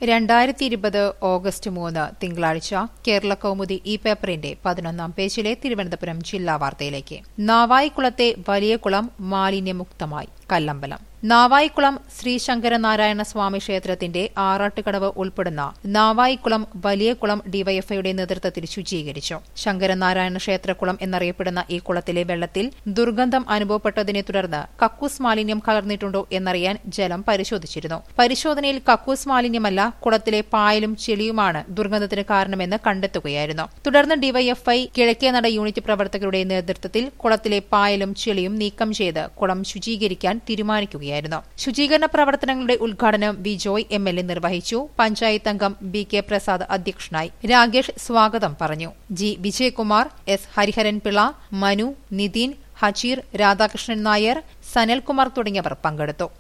രണ്ടായിരത്തി ഇരുപത് ഓഗസ്റ്റ് മൂന്ന് തിങ്കളാഴ്ച കേരള കൗമുദി ഈ പേപ്പറിന്റെ പതിനൊന്നാം പേജിലെ തിരുവനന്തപുരം ജില്ലാ വാർത്തയിലേക്ക് നാവായിക്കുളത്തെ വലിയ കുളം മാലിന്യമുക്തമായി കല്ലമ്പലം നാവായിക്കുളം ശ്രീ ശങ്കരനാരായണ സ്വാമി ക്ഷേത്രത്തിന്റെ ആറാട്ടുകടവ് ഉൾപ്പെടുന്ന നാവായിക്കുളം വലിയകുളം ഡിവൈഎഫ്ഐയുടെ നേതൃത്വത്തിൽ ശുചീകരിച്ചു ശങ്കരനാരായണ ക്ഷേത്രക്കുളം എന്നറിയപ്പെടുന്ന ഈ കുളത്തിലെ വെള്ളത്തിൽ ദുർഗന്ധം അനുഭവപ്പെട്ടതിനെ തുടർന്ന് കക്കൂസ് മാലിന്യം കലർന്നിട്ടുണ്ടോ എന്നറിയാൻ ജലം പരിശോധിച്ചിരുന്നു പരിശോധനയിൽ കക്കൂസ് മാലിന്യമല്ല കുളത്തിലെ പായലും ചെളിയുമാണ് ദുർഗന്ധത്തിന് കാരണമെന്ന് കണ്ടെത്തുകയായിരുന്നു തുടർന്ന് ഡിവൈഎഫ്ഐ കിഴക്കേനട യൂണിറ്റ് പ്രവർത്തകരുടെ നേതൃത്വത്തിൽ കുളത്തിലെ പായലും ചെളിയും നീക്കം ചെയ്ത് കുളം ശുചീകരിക്കാൻ തീരുമാനിക്കുകയായിരുന്നു ശുചീകരണ പ്രവർത്തനങ്ങളുടെ ഉദ്ഘാടനം V Joy M L A നിർവഹിച്ചു പഞ്ചായത്ത് അംഗം ബി കെ പ്രസാദ് അധ്യക്ഷനായി രാകേഷ് സ്വാഗതം പറഞ്ഞു ജി വിജയകുമാർ എസ് ഹരിഹരൻ പിള്ള മനു നിതിൻ ഹജീർ രാധാകൃഷ്ണൻ നായർ സനൽകുമാർ തുടങ്ങിയവർ പങ്കെടുത്തു